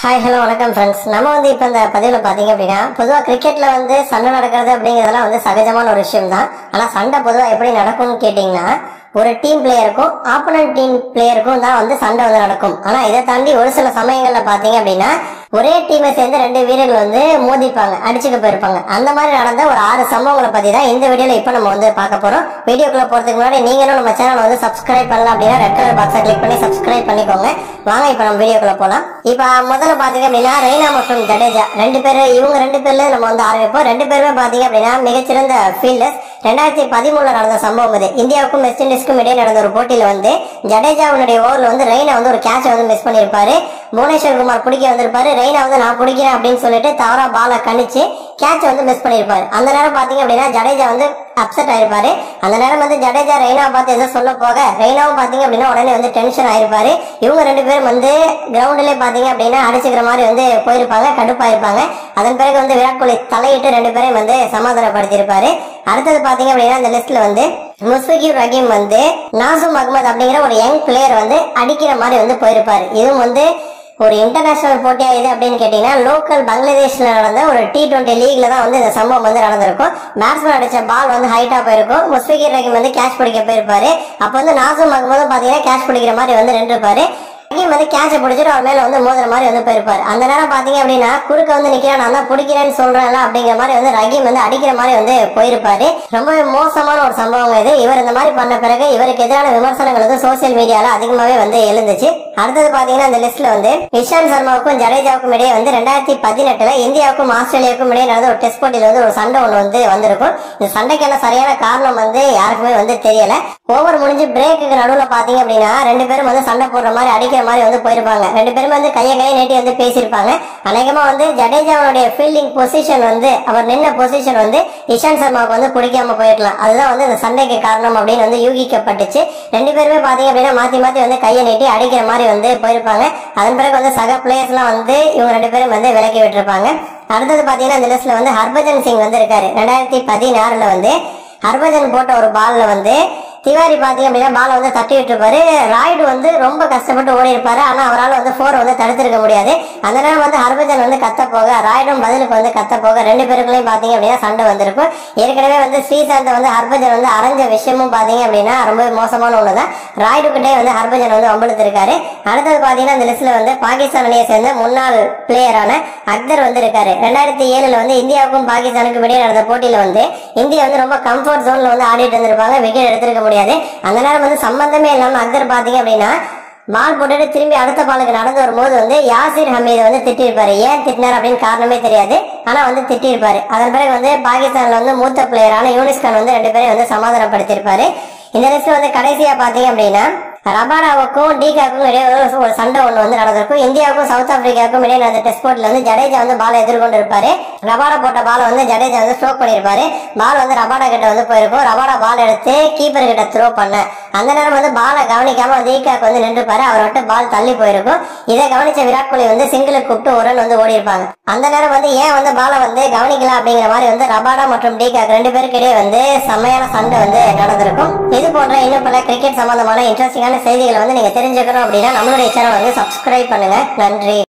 hi hello வணக்கம் friends நம்ம வந்து இப்போ இந்த பதிவில் பார்த்தீங்க அப்படின்னா பொதுவாக கிரிக்கெட்டில் வந்து சண்டை நடக்கிறது அப்படிங்கிறதெல்லாம் வந்து சகஜமான ஒரு விஷயம் தான் ஆனால் சண்டை பொதுவாக எப்படி நடக்கும்னு கேட்டிங்கன்னா ஒரு டீம் பிளேயருக்கும் ஆப்போனன்ட் டீம் பிளேயருக்கும் தான் வந்து சண்டை வந்து நடக்கும் ஆனால் இதை தாண்டி ஒரு சில சமயங்களில் பார்த்தீங்க அப்படின்னா ஒரே டீமை சேர்ந்து ரெண்டு வீரர்கள் வந்து மோதிப்பாங்க அடிச்சுக்க போயிருப்பாங்க அந்த மாதிரி நடந்த ஒரு ஆறு சம்பவங்களை பற்றி தான் இந்த வீடியோவில் இப்போ நம்ம வந்து பார்க்க போகிறோம் வீடியோக்குள்ள போகிறதுக்கு முன்னாடி நீங்களும் நம்ம சேனலை வந்து சப்ஸ்கிரைப் பண்ணல அப்படின்னா ரெட் கலர் பாக்ஸை கிளிக் பண்ணி சப்ஸ்கிரைப் பண்ணிக்கோங்க வாங்க இப்போ நம்ம வீடியோக்குள்ள போகலாம் இப்போ முதல்ல பார்த்தீங்க அப்படின்னா ரெய்னா மற்றும் ஜடேஜா ரெண்டு பேர் இவங்க ரெண்டு பேர்ல நம்ம வந்து ஆரம்பிப்போம் ரெண்டு பேருமே பார்த்தீங்க அப்படின்னா மிகச்சிறந்த ஃபீல்டர்ஸ் ரெண்டாயிரத்தி பதிமூணுல நடந்த சம்பவம் இது இந்தியாவுக்கும் வெஸ்ட் இண்டீஸ்க்கும் இடையே நடந்த ஒரு போட்டியில வந்து ஜடேஜாவுடைய ஓவர்ல வந்து ரெய்னா வந்து ஒரு கேட்ச் வந்து மிஸ் பண்ணியிருப்பாரு புவனேஸ்வர் குமார் பிடிக்க வந்திருப்பாரு ரெய்னா வந்து நான் பிடிக்கிறேன் அப்படின்னு சொல்லிட்டு தவறா பாலை கணிச்சு கேட்ச் வந்து மிஸ் பண்ணியிருப்பாரு அந்த நேரம் பாத்தீங்க அப்படின்னா ஜடேஜா வந்து அப்செட் ஆயிருப்பாரு அந்த நேரம் வந்து ஜடேஜா ரெய்னா பார்த்து எதோ சொல்ல போக ரெய்னாவும் பாத்தீங்க அப்படின்னா உடனே வந்து டென்ஷன் ஆயிருப்பாரு இவங்க ரெண்டு பேரும் வந்து கிரவுண்ட்லயே பாத்தீங்க அப்படின்னா அடிச்சுக்கிற மாதிரி வந்து போயிருப்பாங்க கடுப்பாயிருப்பாங்க அதன் பிறகு வந்து விராட் கோலி தலையிட்டு ரெண்டு பேரையும் வந்து சமாதானப்படுத்தியிருப்பாரு அடுத்தது பாத்தீங்க அப்படின்னா இந்த லிஸ்ட்ல வந்து முஸ்பிகிர் ரஹீம் வந்து நாசூம் அகமது அப்படிங்கிற ஒரு யங் பிளேயர் வந்து அடிக்கிற மாதிரி வந்து போயிருப்பாரு இதுவும் வந்து ஒரு இன்டர்நேஷனல் போட்டியா இது அப்படின்னு கேட்டீங்கன்னா லோக்கல் பங்களாதேஷ்ல நடந்த ஒரு டி டுவெண்ட்டி லீக்ல தான் வந்து இந்த சம்பவம் வந்து நடந்திருக்கும் பேட்ஸ்மேன் அடிச்ச பால் வந்து ஹைட்டா போயிருக்கும் முஸ்பிகிர் ரஹீம் வந்து கேட்ச் பிடிக்க போயிருப்பாரு அப்ப வந்து நாசூம் அகமதும் பாத்தீங்கன்னா கேட்ச் பிடிக்கிற மாதிரி வந்து நின்றுப்பாரு ரஹீம் வந்து கேட்சை பிடிச்சிட்டு அவர் மேல வந்து மோதுற மாதிரி வந்து போயிருப்பாரு அந்த நேரம் பாத்தீங்க அப்படின்னா குறுக்க வந்து நிக்கிறேன் நான் தான் பிடிக்கிறேன்னு சொல்றேன்ல அப்படிங்கிற மாதிரி வந்து ரஹீம் வந்து அடிக்கிற மாதிரி வந்து போயிருப்பாரு ரொம்பவே மோசமான ஒரு சம்பவம் இது இவர் இந்த மாதிரி பண்ண பிறகு இவருக்கு எதிரான விமர்சனங்கள் வந்து சோசியல் மீடியால அதிகமாவே வந்து எழுந்துச்சு அடுத்தது பாத்தீங்கன்னா இந்த லிஸ்ட்ல வந்து இஷாந்த் சர்மாவுக்கும் ஜடேஜாவுக்கும் இடையே வந்து ரெண்டாயிரத்தி பதினெட்டுல இந்தியாவுக்கும் ஆஸ்திரேலியாவுக்கும் இடையே நடந்த ஒரு டெஸ்ட் போட்டியில வந்து ஒரு சண்டை ஒன்று வந்து வந்திருக்கும் இந்த சண்டைக்கான சரியான காரணம் வந்து யாருக்குமே வந்து தெரியல ஓவர் முடிஞ்சு பிரேக்குக்கு நடுவுல பாத்தீங்க அப்படின்னா ரெண்டு பேரும் வந்து சண்டை போடுற மாதிரி அடிக்கிற மாதிரி வந்து போயிருப்பாங்க ரெண்டு பேரும் வந்து கையை கையை நீட்டி வந்து பேசியிருப்பாங்க அநேகமா வந்து ஜடேஜாவுடைய ஃபீல்டிங் பொசிஷன் வந்து அவர் நின்ன பொசிஷன் வந்து இஷாந்த் சர்மாவுக்கு வந்து பிடிக்காம போயிருக்கலாம் அதுதான் வந்து இந்த சண்டைக்கு காரணம் அப்படின்னு வந்து யூகிக்கப்பட்டுச்சு ரெண்டு பேருமே பாத்தீங்க அப்படின்னா மாத்தி மாத்தி வந்து கையை நீட்டி அடிக்கிற மாதிரி வந்து போயிருப்பாங்க அதன் பிறகு வந்து சக பிளேயர்ஸ் எல்லாம் வந்து இவங்க ரெண்டு பேரும் வந்து விலக்கி விட்டுருப்பாங்க அடுத்தது பாத்தீங்கன்னா இந்த லிஸ்ட்ல வந்து ஹர்பஜன் சிங் வந்து இருக்காரு ரெண்டாயிரத்தி பதினாறுல வந்து ஹர்பஜன் போட்ட ஒரு பால்ல வந்து திவாரி பாத்தீங்க அப்படின்னா பாலை வந்து தட்டி விட்டுருப்பாரு ராய்டு வந்து ரொம்ப கஷ்டப்பட்டு ஓடி இருப்பாரு ஆனா அவரால் வந்து ஃபோர் வந்து தடுத்திருக்க முடியாது அந்த நேரம் வந்து ஹர்பஜன் வந்து கத்த போக ராய்டும் பதிலுக்கு வந்து கத்த போக ரெண்டு பேருக்குள்ளேயும் பாத்தீங்க அப்படின்னா சண்டை வந்திருக்கும் ஏற்கனவே வந்து ஸ்ரீசாந்த் வந்து ஹர்பஜன் வந்து அரைஞ்ச விஷயமும் பாத்தீங்க அப்படின்னா ரொம்ப மோசமான ஒண்ணுதான் ராய்டு கிட்டே வந்து ஹர்பஜன் வந்து வம்பிழுத்திருக்காரு அடுத்தது பாத்தீங்கன்னா இந்த லிஸ்ட்ல வந்து பாகிஸ்தான் அணியை சேர்ந்த முன்னாள் பிளேயரான அக்தர் வந்து இருக்காரு ரெண்டாயிரத்தி ஏழுல வந்து இந்தியாவுக்கும் பாகிஸ்தானுக்கும் இடையே நடந்த போட்டியில வந்து இந்தியா வந்து ரொம்ப கம்ஃபர்ட் ஜோன்ல வந்து ஆடிட்டு இருந்திருப்பாங்க விக்கெட் எடுத்திருக்க முடியாது அந்த நேரம் வந்து சம்பந்தமே இல்லாம அக்தர் பாத்தீங்க அப்படின்னா பால் போட்டுட்டு திரும்பி அடுத்த பாலுக்கு நடந்து வரும்போது வந்து யாசிர் ஹமீது வந்து திட்டிருப்பாரு ஏன் திட்டினார் அப்படின்னு காரணமே தெரியாது ஆனா வந்து திட்டிருப்பாரு அதன் பிறகு வந்து பாகிஸ்தான்ல வந்து மூத்த பிளேயரான யூனிஸ் கான் வந்து ரெண்டு பேரையும் வந்து சமாதானப்படுத்தியிருப்பாரு இந்த லிஸ்ட்ல வந்து கடைசியா பாத்தீங்க அப்படின்னா ரபாடாவுக்கும் டிகாக்கும் இடையே ஒரு ஒரு சண்டை ஒன்று வந்து நடந்திருக்கும் இந்தியாவுக்கும் சவுத் ஆப்பிரிக்காவுக்கும் இடையே நடந்த டெஸ்ட் போட்டில் வந்து ஜடேஜா வந்து பாலை எதிர்கொண்டு இருப்பாரு ரபாடா போட்ட பாலை வந்து ஜடேஜா வந்து ஸ்ட்ரோக் பண்ணியிருப்பாரு பால் வந்து ரபாடா கிட்ட வந்து போயிருக்கும் ரபாடா பால் எடுத்து கீப்பர் கிட்ட த்ரோ பண்ண அந்த நேரம் வந்து பாலை கவனிக்காம தீகாக்கு வந்து நின்றுப்பாரு அவர் விட்டு பால் தள்ளி போயிருக்கும் இதை கவனிச்ச விராட் கோலி வந்து சிங்கிள் கூப்பிட்டு ஒரு ரன் வந்து ஓடி இருப்பாங்க அந்த நேரம் வந்து ஏன் வந்து பாலை வந்து கவனிக்கல அப்படிங்கிற மாதிரி வந்து ரபாடா மற்றும் டிகாக் ரெண்டு பேருக்கு இடையே வந்து செம்மையான சண்டை வந்து நடந்திருக்கும் இது போன்ற இன்னும் பல கிரிக்கெட் சம்பந்தமான இன்ட்ரெஸ்டிங்கான செய்திகளை வந்து நீங்க தெரிஞ்சுக்கணும் அப்படின்னா நம்மளுடைய சேனல் வந்து சப்ஸ்கிரைப் பண்ணுங்க நன்றி